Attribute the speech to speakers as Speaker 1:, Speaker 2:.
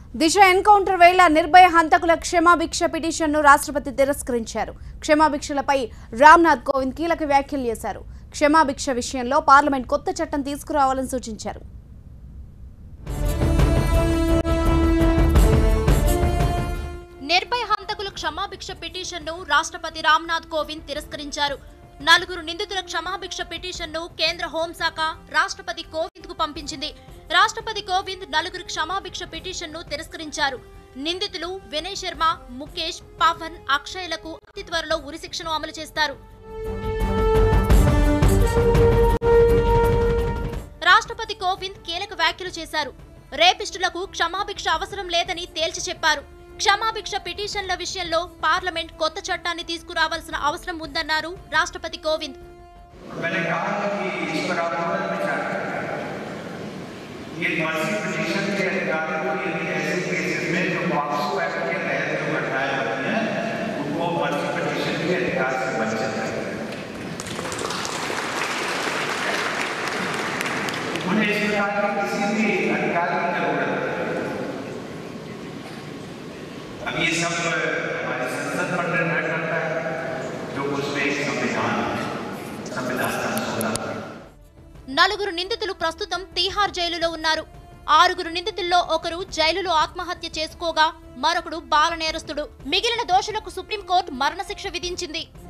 Speaker 1: దిశ encounter వేళ నిర్భయ హంతకుల క్షమాభిక్ష పిటిషన్ను రాష్ట్రపతి తిరస్కరించారు క్షమాభిక్షలపై రామ్నాథ్ కోవింద్ కీలక వ్యాఖ్యలు చేశారు క్షమాభిక్ష విషయంలో పార్లమెంట్ కొత్త చట్టం తీసుకురావాలని సూచించారు
Speaker 2: నిర్భయ హంతకుల క్షమాభిక్ష పిటిషన్ను రాష్ట్రపతి రామ్నాథ్ కోవింద్ తిరస్కరించారు నలుగురు నిందితుల క్షమాభిక్ష పిటిషన్ను కేంద్ర హోంశాఖ రాష్ట్రపతి కోవింద్ కు పంపించింది రాష్ట్రపతి కోవింద్ నలుగురు క్షమాభిక్ష పిటిషన్ను తిరస్కరించారు నిందితులు వినయ్ శర్మ ముఖేష్ పవన్ అక్షయ్లకు అతి త్వరలో ఉరిశిక్షను అమలు చేస్తారు రాష్ట్రపతి కోవింద్ కీలక వ్యాఖ్యలు చేశారు రేపిస్టులకు క్షమాభిక్ష అవసరం లేదని తేల్చి చెప్పారు క్షమాభిక్ష పిటిషన్ల విషయంలో పార్లమెంట్ కొత్త చట్టాన్ని తీసుకురావాల్సిన అవసరం ఉందన్నారు రాష్ట్రపతి కోవింద్
Speaker 3: मैंने कहा कि इस पर आप अमल विचार करें ये मर्सी पिटीशन के अधिकारों को यदि ऐसे केसेस में जो पॉक्सो एक्ट के तहत जो घटनाएं होती हैं उनको मर्सी पिटीशन के अधिकार से वंचित है उन्हें इस प्रकार के किसी भी अधिकार की जरूरत है अब ये सब हमारे संसद पर निर्भर करता है जो उसमें एक संविधान है संविधान का मसौदा है
Speaker 2: నలుగురు నిందితులు ప్రస్తుతం తీహార్ జైలులో ఉన్నారు ఆరుగురు నిందితుల్లో ఒకరు జైలులో ఆత్మహత్య చేసుకోగా మరొకడు బాల నేరస్తుడు మిగిలిన దోషులకు సుప్రీంకోర్టు మరణశిక్ష విధించింది